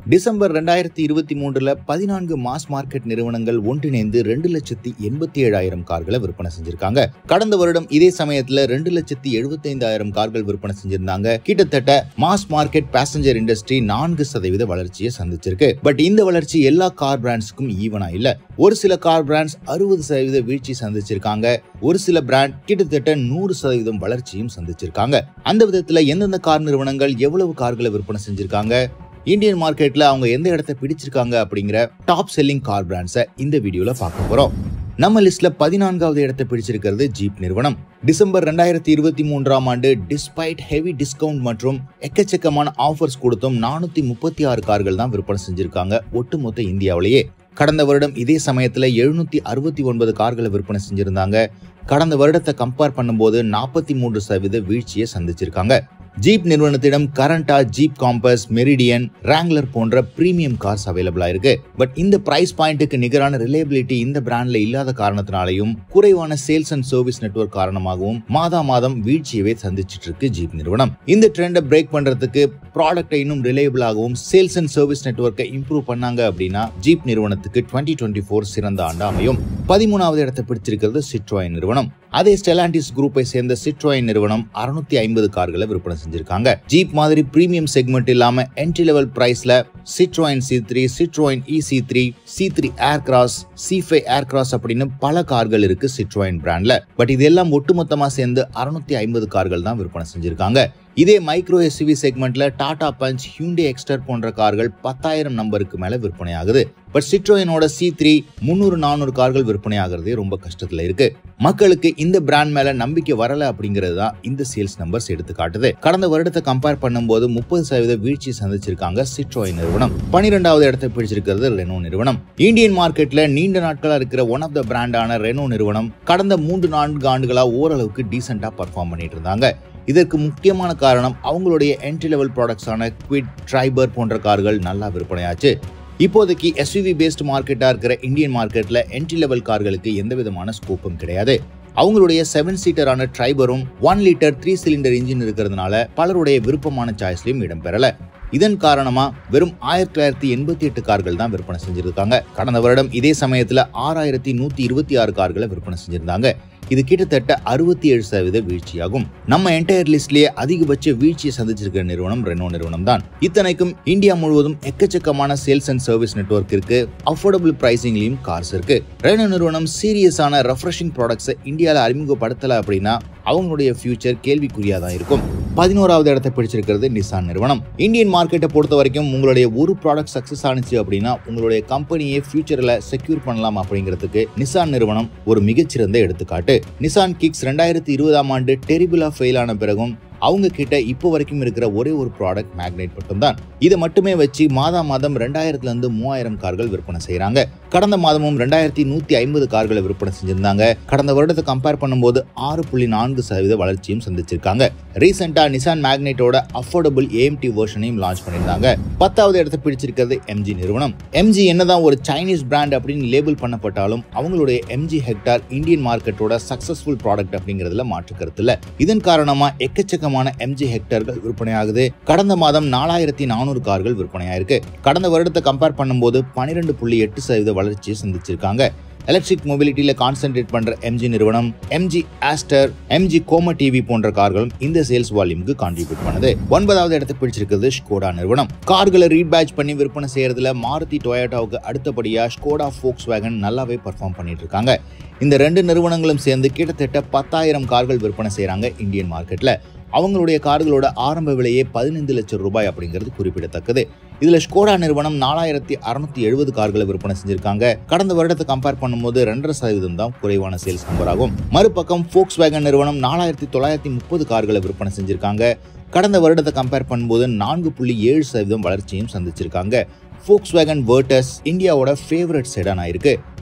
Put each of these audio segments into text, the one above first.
December ரெண்டாயிரத்தி இருபத்தி மூன்றுல பதினான்கு மாஸ் மார்க்கெட் நிறுவனங்கள் ஒன்றிணைந்து ரெண்டு லட்சத்தி எண்பத்தி ஏழாயிரம் கார்களை விற்பனை செஞ்சிருக்காங்க கடந்த வருடம் இதே சமயத்துல ரெண்டு லட்சத்தி எழுபத்தைந்தாயிரம் கார்கள் விற்பனை செஞ்சிருந்தாங்க கிட்டத்தட்ட மாஸ் மார்க்கெட் பேசஞ்சர் இண்டஸ்ட்ரி நான்கு சதவீத வளர்ச்சியை சந்திச்சிருக்கு பட் இந்த வளர்ச்சி எல்லா கார் பிராண்ட்ஸ்க்கும் ஈவனா இல்ல ஒரு சில கார் பிராண்ட்ஸ் அறுபது சதவீத வீழ்ச்சி சந்திச்சிருக்காங்க ஒரு சில பிராண்ட் கிட்டத்தட்ட நூறு சதவீதம் வளர்ச்சியும் சந்திச்சிருக்காங்க அந்த விதத்துல எந்தெந்த கார் நிறுவனங்கள் எவ்வளவு கார்களை விற்பனை செஞ்சிருக்காங்க இந்தியன் மார்க்கெட்ல அவங்க எந்த இடத்த பிடிச்சிருக்காங்க அப்படிங்கிற டாப் செல்லிங் கார் பிராண்ட்ஸை இந்த வீடியோல பார்க்க போறோம் நம்ம லிஸ்ட்ல பதினான்காவது இடத்தை பிடிச்சிருக்கிறது ஜீப் நிறுவனம் டிசம்பர் ரெண்டாயிரத்தி இருபத்தி மூன்றாம் ஆண்டு டிஸ்பைட் ஹெவி டிஸ்கவுண்ட் மற்றும் எக்கச்சக்கமான ஆஃபர்ஸ் கொடுத்தும் நானூத்தி முப்பத்தி ஆறு கார்கள் தான் விற்பனை செஞ்சிருக்காங்க ஒட்டுமொத்த இந்தியாவிலேயே கடந்த வருடம் இதே சமயத்துல எழுநூத்தி அறுபத்தி ஒன்பது கார்களை விற்பனை செஞ்சிருந்தாங்க கடந்த வருடத்தை கம்பேர் பண்ணும்போது நாற்பத்தி மூன்று சதவீத வீழ்ச்சியை சந்திச்சிருக்காங்க ஜீப் நிறுவனத்திடம் கரண்டா ஜீப் காம்பஸ் மெரிடியன் ராங்லர் போன்ற பிரீமியம் கார்ஸ் அவைலபிளா இருக்கு பட் இந்த பிரைஸ் பாயிண்ட்டுக்கு நிகரான ரிலேபிலிட்டி இந்த பிராண்ட்ல இல்லாத காரணத்தினாலையும் குறைவான சேல்ஸ் அண்ட் சர்வீஸ் நெட்வொர்க் காரணமாகவும் மாதா மாதம் வீழ்ச்சியவே சந்திச்சிட்டு இருக்கு ஜீப் நிறுவனம் இந்த ட்ரெண்டை பிரேக் பண்றதுக்கு ப்ராடக்டை இன்னும் ரிலேபிளாகவும் சேல்ஸ் அண்ட் சர்வீஸ் நெட்வொர்க்கை இம்ப்ரூவ் பண்ணாங்க அப்படின்னா ஜீப் நிறுவனத்துக்கு டுவெண்ட்டி டுவெண்ட்டி ஃபோர் சிறந்த ஆண்டு அமையும் பதிமூணாவது இடத்தை பிடிச்சிருக்கிறது சிட்ரோயின் நிறுவனம் அதே ஸ்டெலாண்டிஸ் குரூப்பை சேர்ந்த சிட்ரோயின் நிறுவனம் அறுநூத்தி ஐம்பது கார்களை விற்பனை செஞ்சிருக்காங்க ஜீப் மாதிரி பிரீமியம் செக்மெண்ட் இல்லாம என்ட்ரி லெவல் பிரைஸ்ல Citroen C three Citroen e C three C three Aircross C five Aircross அப்படின்னு பல கார்கள் இருக்கு சிட்ரோயின் பிராண்ட்ல பட் இது எல்லாம் ஒட்டுமொத்தமா சேர்ந்து அறுநூத்தி ஐம்பது கார்கள் தான் விற்பனை செஞ்சிருக்காங்க இதே மைக்ரோ எஸ்யூவி செக்மெண்ட்ல டாடா பஞ்ச் ஹியூண்டே எக்ஸ்டர் போன்ற கார்கள் பத்தாயிரம் நம்பருக்கு மேல விற்பனை ஆகுது பட் சிட்ரோயனோட சி த்ரீ முந்நூறு நானூறு கார்கள் விற்பனை ஆகுறதே ரொம்ப கஷ்டத்துல இருக்கு மக்களுக்கு இந்த பிராண்ட் மேல நம்பிக்கை வரல அப்படிங்கிறது தான் இந்த சேல்ஸ் நம்பர்ஸ் எடுத்து காட்டுது கடந்த வருடத்தை கம்பேர் பண்ணும்போது முப்பது சதவீத வீழ்ச்சி சந்திச்சிருக்காங்க சிட்ரோயின் நிறுவனம் பனிரெண்டாவது இடத்தை பிடிச்சிருக்கிறது ரெனோ நிறுவனம் இந்தியன் மார்க்கெட்ல நீண்ட நாட்களா இருக்கிற ஒன் ஆஃப் த பிராண்டான ரெனோ நிறுவனம் கடந்த மூன்று நான்கு ஆண்டுகளா ஓரளவுக்கு டீசெண்டா பர்ஃபார்ம் பண்ணிட்டு இருந்தாங்க இதற்கு முக்கியமான காரணம் அவங்களுடைய என்ட்ரி லெவல் ப்ராடக்ட்ஸான குவிட் ட்ரைபர் போன்ற கார்கள் நல்லா விற்பனையாச்சு இப்போதைக்கு எஸ்யூவி பேஸ்ட் மார்க்கெட்டா இருக்கிற இந்தியன் மார்க்கெட்ல என்ட்ரி லெவல் கார்களுக்கு எந்த விதமான ஸ்கோப்பும் கிடையாது அவங்களுடைய செவன் சீட்டரான ட்ரைபரும் one litre three cylinder engine இருக்கிறதுனால பலருடைய விருப்பமான சாய்ஸ்லயும் இடம்பெறல இதன் காரணமா வெறும் ஆயிரத்தி தொள்ளாயிரத்தி எண்பத்தி எட்டு கார்கள் தான் விற்பனை செஞ்சிருக்காங்க கடந்த வருடம் இதே சமயத்துல ஆறாயிரத்தி நூத்தி இருபத்தி ஆறு கார்களை விற்பனை செஞ்சிருந்தாங்க இது கிட்டத்தட்ட அறுபத்தி ஏழு சதவீத வீழ்ச்சியாகும் நம்ம என்டையர் லிஸ்ட்லயே அதிகபட்ச வீழ்ச்சியை சந்திச்சிருக்கிற நிறுவனம் ரெனோ நிறுவனம் தான் இத்தனைக்கும் இந்தியா முழுவதும் எக்கச்சக்கமான சேல்ஸ் அண்ட் சர்வீஸ் நெட்வொர்க் இருக்கு அஃபோர்டபுள் பிரைசிங்லயும் கார்ஸ் இருக்கு ரெனோ நிறுவனம் சீரியஸான ரெஃப்ரெஷிங் ப்ராடக்ட்ஸை இந்தியாவில் அறிமுகப்படுத்தல அப்படின்னா அவங்களுடைய ஃபியூச்சர் கேள்விக்குறியா தான் இருக்கும் பதினோராவது இடத்தை பிடிச்சிருக்கிறது நிசான் நிறுவனம் இந்தியன் மார்க்கெட்டை பொறுத்த வரைக்கும் உங்களுடைய ஒரு ப்ராடக்ட் சக்சஸ் ஆனிச்சு அப்படின்னா உங்களுடைய கம்பெனியை ஃபியூச்சரில் செக்யூர் பண்ணலாம் அப்படிங்கிறதுக்கு நிசான் நிறுவனம் ஒரு மிகச்சிறந்த எடுத்துக்காட்டு நிசான் கிக்ஸ் ரெண்டாயிரத்தி இருபதாம் ஆண்டு டெரிபிளா ஃபெயில் ஆன பிறகும் அவங்க கிட்ட இப்போ வரைக்கும் இருக்கிற ஒரே ஒரு ப்ராடக்ட் மேக்னெட் மட்டும்தான் இதை மட்டுமே வச்சு மாதா மாதம் ரெண்டாயிரத்துல இருந்து மூவாயிரம் கார்கள் விற்பனை செய்யறாங்க கடந்த மாதமும் ரெண்டாயிரத்தி நூத்தி ஐம்பது கார்களை விற்பனை செஞ்சிருந்தாங்க கடந்த வருடத்தை கம்பேர் பண்ணும்போது ஆறு புள்ளி நான்கு சதவீத வளர்ச்சியும் சந்திச்சிருக்காங்க ரீசெண்டா நிசான் மேக்னெட்டோட அஃபோர்டபுள் ஏஎம்டி வெர்ஷனையும் லான்ச் பண்ணியிருந்தாங்க பத்தாவது இடத்தை பிடிச்சிருக்கிறது எம்ஜி நிறுவனம் எம்ஜி என்னதான் ஒரு சைனீஸ் பிராண்ட் அப்படின்னு லேபிள் பண்ணப்பட்டாலும் அவங்களுடைய எம்ஜி ஹெக்டார் இந்தியன் மார்க்கெட்டோட சக்சஸ்ஃபுல் ப்ராடக்ட் அப்படிங்கிறதுல மாற்று கருத்து இல்ல இதன் காரணமா எக்கச்சக்க எக்கச்சக்கமான எம்ஜி ஹெக்டர்கள் விற்பனையாகுது கடந்த மாதம் நாலாயிரத்தி நானூறு கார்கள் விற்பனையாயிருக்கு கடந்த வருடத்தை கம்பேர் பண்ணும்போது பன்னிரெண்டு புள்ளி எட்டு சதவீத வளர்ச்சியை சந்திச்சிருக்காங்க எலக்ட்ரிக் மொபிலிட்டியில கான்சென்ட்ரேட் பண்ற எம்ஜி நிறுவனம் எம்ஜி ஆஸ்டர் எம்ஜி கோமா டிவி போன்ற கார்களும் இந்த சேல்ஸ் வால்யூமுக்கு கான்ட்ரிபியூட் பண்ணுது ஒன்பதாவது இடத்தை பிடிச்சிருக்கிறது ஸ்கோடா நிறுவனம் கார்களை ரீபேட்ச் பண்ணி விற்பனை செய்யறதுல மாருதி டொயோட்டாவுக்கு அடுத்தபடியா ஸ்கோடா ஃபோக்ஸ் வேகன் நல்லாவே பர்ஃபார்ம் பண்ணிட்டு இருக்காங்க இந்த ரெண்டு நிறுவனங்களும் சேர்ந்து கிட்டத்தட்ட பத்தாயிரம் கார்கள் விற்பனை செய்யறாங்க இந்தியன் மார்க்கெட்ல அவங்களுடைய கார்களோட ஆரம்ப விலையே பதினைந்து லட்சம் ரூபாய் அப்படிங்கிறது குறிப்பிடத்தக்கது இதுல ஸ்கோடா நிறுவனம் நாலாயிரத்தி அறுநூத்தி எழுபது கார்களை விற்பனை செஞ்சிருக்காங்க கடந்த வருடத்தை கம்பேர் பண்ணும்போது ரெண்டரை சதவீதம் தான் குறைவான சேல்ஸ் நம்பர் ஆகும் மறுபக்கம் ஃபோக்ஸ் வேகன் நிறுவனம் நாலாயிரத்தி தொள்ளாயிரத்தி முப்பது கார்களை விற்பனை செஞ்சிருக்காங்க கடந்த வருடத்தை கம்பேர் பண்ணும்போது நான்கு புள்ளி ஏழு சதவீதம் வளர்ச்சியும் சந்திச்சிருக்காங்க ஃபோக்ஸ் வேகன் வேர்டஸ் இந்தியாவோட ஃபேவரட் செடான் ஆயிருக்கு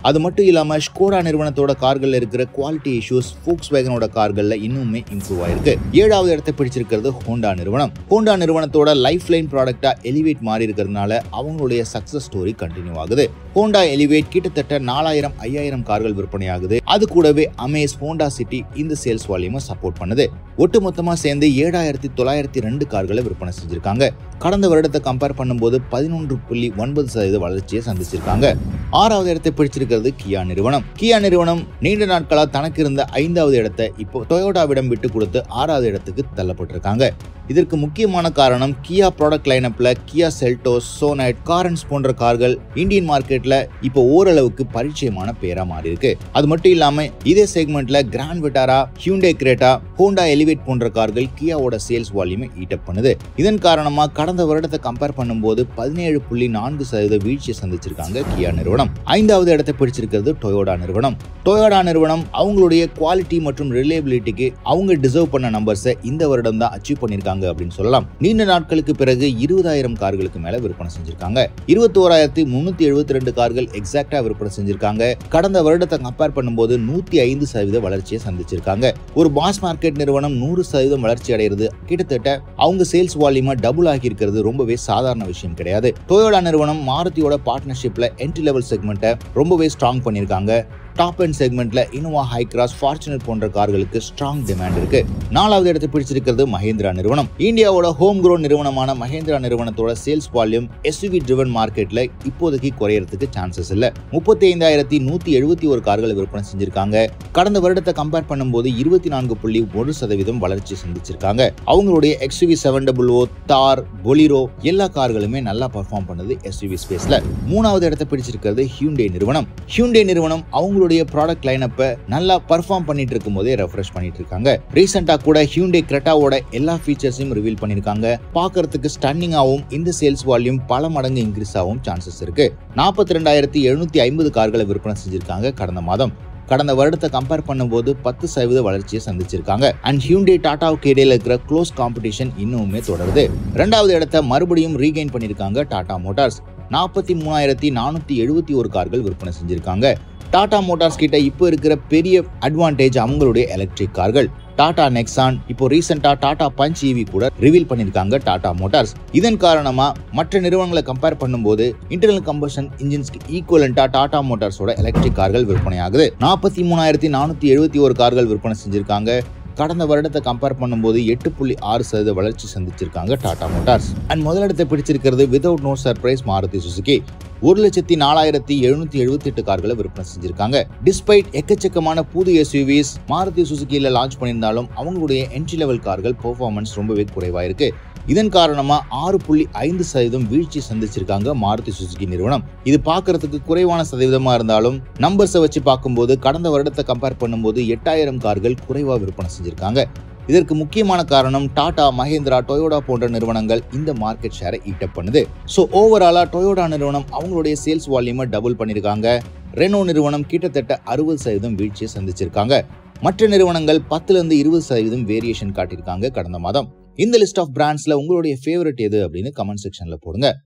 அது மட்டும் இல்லாம ஸ்கோடா நிறுவனத்தோட கார்கள்ல இருக்கிற குவாலிட்டி இஷ்யூஸ் ஃபோக்ஸ் வேகனோட கார்கள்ல இன்னுமே இம்ப்ரூவ் ஆயிருக்கு ஏழாவது இடத்தை பிடிச்சிருக்கிறது ஹோண்டா நிறுவனம் ஹோண்டா நிறுவனத்தோட லைஃப் லைன் ப்ராடக்டா எலிவேட் மாறி இருக்கிறதுனால அவங்களுடைய சக்சஸ் ஸ்டோரி கண்டினியூ ஆகுது ஹோண்டா எலிவேட் கிட்டத்தட்ட நாலாயிரம் ஐயாயிரம் கார்கள் விற்பனையாகுது அது கூடவே அமேஸ் ஹோண்டா சிட்டி இந்த சேல்ஸ் வால்யூமை சப்போர்ட் பண்ணுது ஒட்டுமொத்தமா சேர்ந்து ஏழாயிரத்தி தொள்ளாயிரத்தி ரெண்டு கார்களை விற்பனை செஞ்சிருக்காங்க கடந்த வருடத்தை கம்பேர் பண்ணும்போது பதினொன்று புள்ளி ஒன்பது சதவீத வளர்ச்சியை சந்திச்சிருக்காங்க ஆறாவது இடத்தை பிடிச்சிருக்கிறது கியா நிறுவனம் கியா நிறுவனம் நீண்ட நாட்களா தனக்கு இருந்த ஐந்தாவது இடத்தை இப்போ டொயோட்டாவிடம் விட்டு கொடுத்து ஆறாவது இடத்துக்கு தள்ளப்பட்டிருக்காங்க இதற்கு முக்கியமான காரணம் கியா ப்ராடக்ட் லைனப்ல கியா செல்டோஸ் சோனைட் காரன்ஸ் போன்ற கார்கள் இந்தியன் மார்க்கெட்ல இப்போ ஓரளவுக்கு பரிச்சயமான பேரா மாறி இருக்கு அது மட்டும் இல்லாம இதே செக்மெண்ட்ல Grand Vitara Hyundai Creta Honda Elevate போன்ற கார்கள் கியாவோட சேல்ஸ் வால்யூமை ஈட்டப் பண்ணுது இதன் காரணமா கடந்த வருடத்தை கம்பேர் பண்ணும்போது பதினேழு புள்ளி நான்கு சதவீத வீழ்ச்சியை சந்திச்சிருக்காங்க கியா நிறுவனம் ஐந்தாவது இடத்தை பிடிச்சிருக்கிறது டொயோடா நிறுவனம் டொயோடா நிறுவனம் அவங்களுடைய குவாலிட்டி மற்றும் ரிலேபிலிட்டிக்கு அவங்க டிசர்வ் பண்ண நம்பர்ஸை இந்த வருடம் தான் அச்சீவ் பண்ணிருக்காங்க அப்படின்னு சொல்லலாம் நீண்ட நாட்களுக்கு பிறகு இருபதாயிரம் கார்களுக்கு மேல விற்பனை செஞ்சிருக்காங்க இருபத்தி ஓராயிரத்தி முன்னூத்தி எழுபத்தி ரெண்டு கார்கள் எக்ஸாக்டா விற்பனை செஞ்சிருக்காங்க கடந்த வருடத்தை கம்பேர் பண்ணும்போது நூத்தி ஐந்து சதவீத வளர்ச்சியை சந்திச்சிருக்காங்க ஒரு பாஸ் மார்க்கெட் நிறுவனம் நூறு சதவீதம் வளர்ச்சி அடைகிறது கிட்டத்தட்ட அவங்க சேல்ஸ் வால்யூமா டபுள் ஆகி இருக்கிறது ரொம்பவே சாதாரண விஷயம் கிடையாது டொயோடா நிறுவனம் மாருதியோட பார்ட்னர்ஷிப்ல என்ட்ரி லெவல் செக்மெண்ட்டை ரொம்பவே ஸ்ட்ராங் பண்ணியிருக்காங்க டாப் அண்ட் செக்மெண்ட்ல இனோவா ஹை கிராஸ் ஃபார்ச்சுனர் போன்ற கார்களுக்கு ஸ்ட்ராங் டிமாண்ட் இருக்கு நாலாவது இடத்தை பிடிச்சிருக்கிறது மஹேந்திரா நிறுவனம் இந்தியாவோட ஹோம் க்ரோன் நிறுவனமான மஹேந்திரா நிறுவனத்தோட சேல்ஸ் வால்யூம் எஸ்யூவி ட்ரிவன் மார்க்கெட்ல இப்போதைக்கு குறையறதுக்கு சான்சஸ் இல்ல முப்பத்தி ஐந்தாயிரத்தி நூத்தி எழுபத்தி ஒரு கார்களை விற்பனை செஞ்சிருக்காங்க கடந்த வருடத்தை கம்பேர் பண்ணும்போது இருபத்தி நான்கு புள்ளி ஒரு சதவீதம் வளர்ச்சி சந்திச்சிருக்காங்க அவங்களுடைய எக்ஸ்யூவி செவன் டபுள் ஓ தார் பொலிரோ எல்லா கார்களுமே நல்லா பர்ஃபார்ம் பண்ணுது எஸ்யூவி ஸ்பேஸ்ல மூணாவது இடத்தை பிடிச்சிருக்கிறது ஹியூண்டே நிறுவனம் ஹியூண்டே நிறுவனம் அவங்களுடைய ப்ராடக்ட் லைனப்பை நல்லா பர்ஃபார்ம் பண்ணிட்டு இருக்கும் போதே ரெஃப்ரெஷ் பண்ணிட்டு இருக்காங்க ரீசெண்டா கூட ஹியூண்டே கிரெட்டாவோட எல்லா ஃபீச்சர்ஸையும் ரிவீல் பண்ணிருக்காங்க பார்க்கறதுக்கு ஸ்டன்னிங்காகவும் இந்த சேல்ஸ் வால்யூம் பல மடங்கு இன்க்ரீஸ் ஆகும் சான்சஸ் இருக்கு நாற்பத்தி ரெண்டாயிரத்தி எழுநூத்தி ஐம்பது கார்களை விற்பனை செஞ்சிருக்காங்க கடந்த மாதம் கடந்த வருடத்தை கம்பேர் பண்ணும்போது பத்து சதவீத வளர்ச்சியை சந்திச்சிருக்காங்க அண்ட் ஹியூண்டே டாட்டாவுக்கு இடையில இருக்கிற க்ளோஸ் காம்படிஷன் இன்னுமே தொடருது ரெண்டாவது இடத்தை மறுபடியும் ரீகெயின் பண்ணிருக்காங்க டாடா மோட்டார்ஸ் நாற்பத்தி மூணாயிரத்தி நானூத்தி எழுபத்தி ஒரு கார்கள் விற்பனை செஞ்சிருக்காங்க டாடா மோட்டார்ஸ் கிட்ட இப்போ இருக்கிற பெரிய அட்வான்டேஜ் அவங்களுடைய எலக்ட்ரிக் கார்கள் டாடா நெக்ஸான் இப்போ ரீசெண்டா டாடா பஞ்ச் ஈவி கூட ரிவீல் பண்ணிருக்காங்க டாடா மோட்டார்ஸ் இதன் காரணமா மற்ற நிறுவனங்களை கம்பேர் பண்ணும்போது இன்டர்னல் கம்பஷன் இன்ஜின்ஸ்க்கு ஈக்குவலண்டா டாடா மோட்டார்ஸோட எலக்ட்ரிக் கார்கள் விற்பனையாகுது நாற்பத்தி மூணாயிரத்தி நானூத்தி எழுபத்தி ஒரு கார்கள் விற்பனை செஞ்சிருக்காங்க கடந்த வருடத்தை கம்பேர் பண்ணும்போது எட்டு புள்ளி ஆறு சதவீத வளர்ச்சி சந்திச்சிருக்காங்க டாடா மோட்டார்ஸ் அண்ட் முதலிடத்தை பிடிச்சிருக்கிறது without no surprise Maruti Suzuki ஒரு லட்சத்தி நாலாயிரத்தி எழுநூத்தி எழுபத்தி எட்டு கார்களை விற்பனை செஞ்சிருக்காங்க டிஸ்பைட் எக்கச்சக்கமான புது எஸ்யூவிஸ் மாருதி சுசுகியில லான்ச் பண்ணியிருந்தாலும் அவங்களுடைய என்ட்ரி லெவல் கார்கள் பெர்ஃபார்மன்ஸ் ரொம்பவே குறைவா இருக்கு இதன் காரணமா ஆறு புள்ளி ஐந்து சதவீதம் வீழ்ச்சி சந்திச்சிருக்காங்க மாருதி சுசுகி நிறுவனம் இது பார்க்கறதுக்கு குறைவான சதவீதமா இருந்தாலும் நம்பர்ஸை வச்சு பார்க்கும்போது கடந்த வருடத்தை கம்பேர் பண்ணும்போது எட்டாயிரம் கார்கள் குறைவா விற்பனை செஞ்சிருக்காங்க இதற்கு முக்கியமான காரணம் டாடா மஹேந்திரா டொயோடா போன்ற நிறுவனங்கள் இந்த மார்க்கெட் ஷேரை ஈட்டப் பண்ணுது ஸோ ஓவராலா டொயோடா நிறுவனம் அவங்களுடைய சேல்ஸ் வால்யூமை டபுள் பண்ணியிருக்காங்க ரெனோ நிறுவனம் கிட்டத்தட்ட அறுபது சதவீதம் வீழ்ச்சியை சந்திச்சிருக்காங்க மற்ற நிறுவனங்கள் பத்துல இருந்து இருபது சதவீதம் வேரியேஷன் காட்டியிருக்காங்க கடந்த மாதம் இந்த லிஸ்ட் ஆஃப் பிராண்ட்ஸ்ல உங்களுடைய ஃபேவரட் எது அப்படின்னு கமெண்ட் செக்ஷன்ல போடுங்க